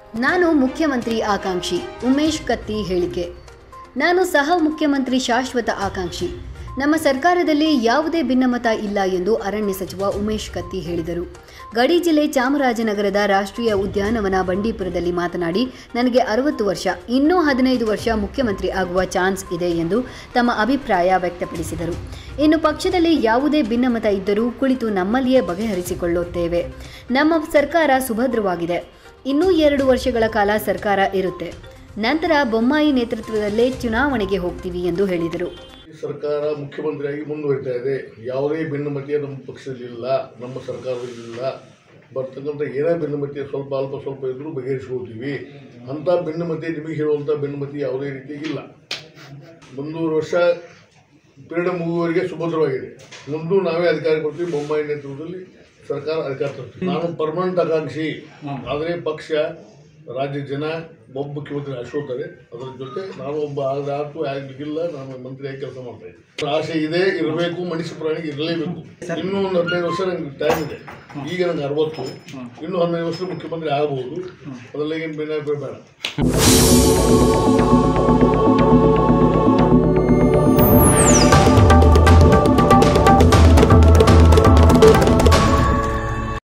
ನಾನು ಮುಖ್ಯಮಂತ್ರಿ ಆಕಾಂಕ್ಷಿ ಉಮೇಶ್ ಕತ್ತಿ ಹೇಳಿಕೆ ನಾನು ಸಹ ಮುಖ್ಯಮಂತ್ರಿ ಶಾಶ್ವತ ಆಕಾಂಕ್ಷಿ ನಮ್ಮ ಸರ್ಕಾರದಲ್ಲಿ ಯಾವುದೇ ಭಿನ್ನಮತ ಇಲ್ಲ ಎಂದು ಅರಣ್ಯ ಸಚಿವ ಉಮೇಶ್ ಕತ್ತಿ ಹೇಳಿದರು ಗಡಿ ಜಿಲ್ಲೆ ಚಾಮರಾಜನಗರದ ರಾಷ್ಟ್ರೀಯ ಉದ್ಯಾನವನ ಬಂಡೀಪುರದಲ್ಲಿ ಮಾತನಾಡಿ ನನಗೆ ಅರವತ್ತು ವರ್ಷ ಇನ್ನೂ ಹದಿನೈದು ವರ್ಷ ಮುಖ್ಯಮಂತ್ರಿ ಆಗುವ ಚಾನ್ಸ್ ಇದೆ ಎಂದು ತಮ್ಮ ಅಭಿಪ್ರಾಯ ವ್ಯಕ್ತಪಡಿಸಿದರು ಇನ್ನು ಪಕ್ಷದಲ್ಲಿ ಯಾವುದೇ ಭಿನ್ನಮತ ಇದ್ದರೂ ಕುಳಿತು ನಮ್ಮಲ್ಲಿಯೇ ಬಗೆಹರಿಸಿಕೊಳ್ಳುತ್ತೇವೆ ನಮ್ಮ ಸರ್ಕಾರ ಸುಭದ್ರವಾಗಿದೆ ಇನ್ನೂ ಎರಡು ವರ್ಷಗಳ ಕಾಲ ಸರ್ಕಾರ ಇರುತ್ತೆ ನಂತರ ಬೊಮ್ಮಾಯಿ ನೇತೃತ್ವದಲ್ಲೇ ಚುನಾವಣೆಗೆ ಹೋಗ್ತೀವಿ ಎಂದು ಹೇಳಿದರು ಈ ಸರ್ಕಾರ ಮುಖ್ಯಮಂತ್ರಿಯಾಗಿ ಮುಂದುವರಿತಾ ಇದೆ ಯಾವುದೇ ಭಿನ್ನಮತೀಯ ನಮ್ಮ ಪಕ್ಷದಲ್ಲಿಲ್ಲ ನಮ್ಮ ಸರ್ಕಾರದಲ್ಲಿಲ್ಲ ಬರ್ತಕ್ಕಂಥ ಏನೇ ಭಿನ್ನಮತೀಯ ಸ್ವಲ್ಪ ಅಲ್ಪ ಸ್ವಲ್ಪ ಇದ್ದರೂ ಬಗೆಹರಿಸ್ಕೊಳ್ತೀವಿ ಅಂಥ ಭಿನ್ನಮತಿ ನಿಮಗೆ ಹೇಳುವಂಥ ಭಿನ್ನಮತಿ ಯಾವುದೇ ರೀತಿ ಇಲ್ಲ ಮುಂದೂರು ವರ್ಷ ಪೀರಿಯಡ್ ಮುಗುವವರೆಗೆ ಸುಭದ್ರವಾಗಿದೆ ಮುಂದೂ ನಾವೇ ಅಧಿಕಾರ ಕೊಡ್ತೀವಿ ಬೊಮ್ಮಾಯಿ ನೇತೃತ್ವದಲ್ಲಿ ಸರ್ಕಾರ ಅಧಿಕಾರ ತರ್ತೀವಿ ನಾನು ಪರ್ಮನೆಂಟ್ ಆಕಾಂಕ್ಷಿ ಆದರೆ ಪಕ್ಷ ರಾಜ್ಯ ಜನ ಒಬ್ಬ ಮುಖ್ಯಮಂತ್ರಿ ಅಶೋಕರೆ ಅದರ ಜೊತೆ ನಾನು ಒಬ್ಬ ಆದರೂ ಆಗಲಿಕ್ಕಿಲ್ಲ ನಾನು ಮಂತ್ರಿಯಾಗಿ ಕೆಲಸ ಮಾಡ್ತಾ ಇದ್ದೀನಿ ಆಸೆ ಇದೆ ಇರಬೇಕು ಮನುಷ್ಯ ಪ್ರಾಣಿಗೆ ಇರಲೇಬೇಕು ಇನ್ನೂ ಒಂದು ಹದಿನೈದು ವರ್ಷ ನಂಗೆ ಟೈಮ್ ಇದೆ ಈಗ ನಂಗೆ ಅರವತ್ತು ಇನ್ನೂ ಹದಿನೈದು ವರ್ಷ ಮುಖ್ಯಮಂತ್ರಿ ಆಗಬಹುದು ಅದರಲ್ಲಿ ಏನು ಬೇಡ ಬೇಡ